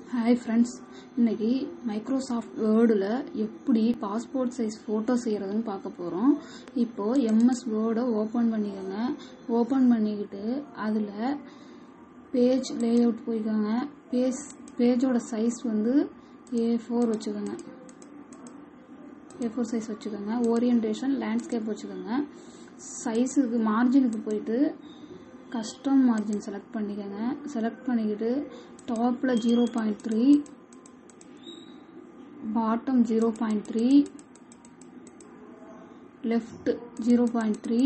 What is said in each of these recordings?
hi friends இன்னைக்கு Microsoft வேர்டில் எப்படி பாஸ்போர்ட் சைஸ் ஃபோட்டோ செய்கிறதுன்னு பார்க்க போகிறோம் இப்போது எம்எஸ் வேர்டை ஓப்பன் பண்ணிக்கோங்க ஓப்பன் பண்ணிக்கிட்டு அதில் பேஜ் லேஅவுட் போய்க்கோங்க பேஜ் பேஜோட சைஸ் வந்து ஏ ஃபோர் வச்சுக்கோங்க ஏ ஃபோர் சைஸ் வச்சுக்கோங்க ஓரியன்டேஷன் லேண்ட்ஸ்கேப் வச்சுக்கோங்க சைஸுக்கு மார்ஜினுக்கு போயிட்டு கஸ்டம் மார்ஜின் செலக்ட் பண்ணிக்கோங்க செலக்ட் பண்ணிக்கிட்டு டாப்பில் zero point three bottom zero point three left zero point three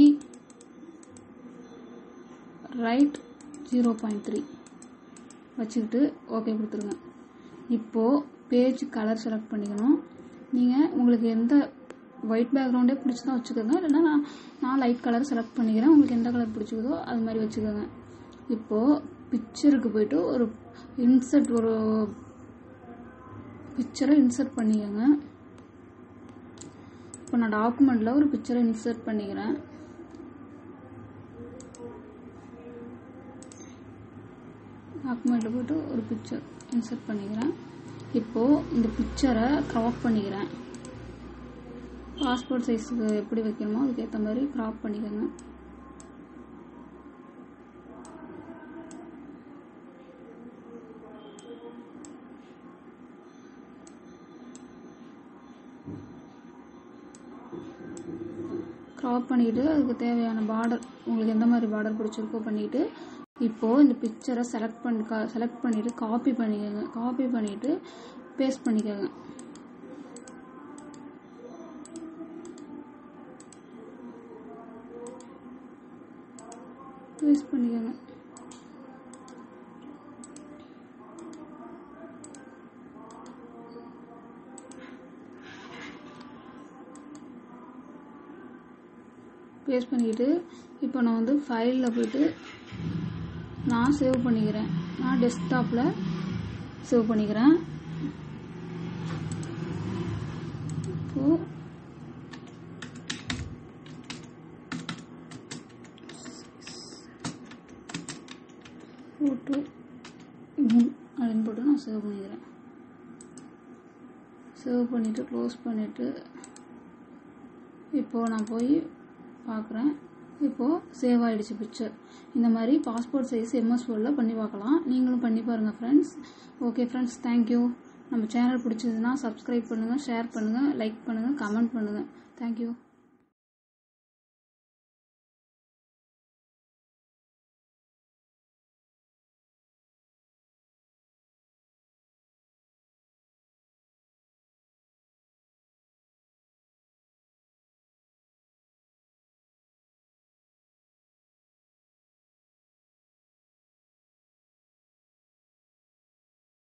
right zero point three வச்சுக்கிட்டு ஓகே கொடுத்துருங்க இப்போது பேஜ் கலர் செலக்ட் பண்ணிக்கணும் நீங்கள் உங்களுக்கு எந்த ஒயிட் பேக்ரவுண்டே பிடிச்சதா வச்சுக்கோங்க இல்லைன்னா நான் நான் லைட் கலர் செலக்ட் பண்ணிக்கிறேன் உங்களுக்கு எந்த கலர் பிடிச்சிக்குதோ அது மாதிரி வச்சுக்கோங்க இப்போது பிக்சருக்கு போயிட்டு ஒரு இன்சர்ட் ஒரு பிக்சரை இன்சர்ட் பண்ணிக்கோங்க இப்போ நான் டாக்குமெண்ட்டில் ஒரு பிக்சரை இன்சர்ட் பண்ணிக்கிறேன் டாக்குமெண்ட்டில் போய்ட்டு ஒரு பிக்சர் இன்சர்ட் பண்ணிக்கிறேன் இப்போது இந்த பிக்சரை க்ராப் பண்ணிக்கிறேன் பாஸ்போர்ட் சைஸுக்கு எப்படி வைக்கணுமோ அதுக்கேற்ற மாதிரி க்ராப் பண்ணிக்கோங்க க்ராப் பண்ணிக்கிட்டு அதுக்கு தேவையான பார்டர் உங்களுக்கு எந்த மாதிரி பார்டர் பிடிச்சிருக்கோ பண்ணிக்கிட்டு இப்போது இந்த பிக்சரை செலக்ட் பண்ணி செலக்ட் பண்ணிவிட்டு காப்பி பண்ணிக்கோங்க காப்பி பண்ணிவிட்டு பேஸ்ட் பண்ணிக்கோங்க பேஸ்ட் பண்ணிக்கோங்க பேஸ்ட் பண்ணிக்கிட்டு இப்போ நான் வந்து ஃபைலில் போயிட்டு நான் சேவ் பண்ணிக்கிறேன் நான் டெஸ்க்டாப்பில் சேவ் பண்ணிக்கிறேன் இப்போது போட்டு அப்படின்னு போட்டு நான் சேவ் பண்ணிக்கிறேன் சேவ் பண்ணிவிட்டு க்ளோஸ் பண்ணிவிட்டு இப்போது நான் போய் பார்க்குறேன் இப்போது சேவ் ஆகிடுச்சு பிக்சர் இந்த மாதிரி பாஸ்போர்ட் சைஸ் எம்எஸ் வேர்டில் பண்ணி பார்க்கலாம் நீங்களும் பண்ணி பாருங்கள் ஃப்ரெண்ட்ஸ் ஓகே ஃப்ரெண்ட்ஸ் தேங்க்யூ நம்ம சேனல் பிடிச்சதுன்னா சப்ஸ்கிரைப் பண்ணுங்கள் ஷேர் பண்ணுங்கள் லைக் பண்ணுங்கள் கமெண்ட் பண்ணுங்கள் தேங்க்யூ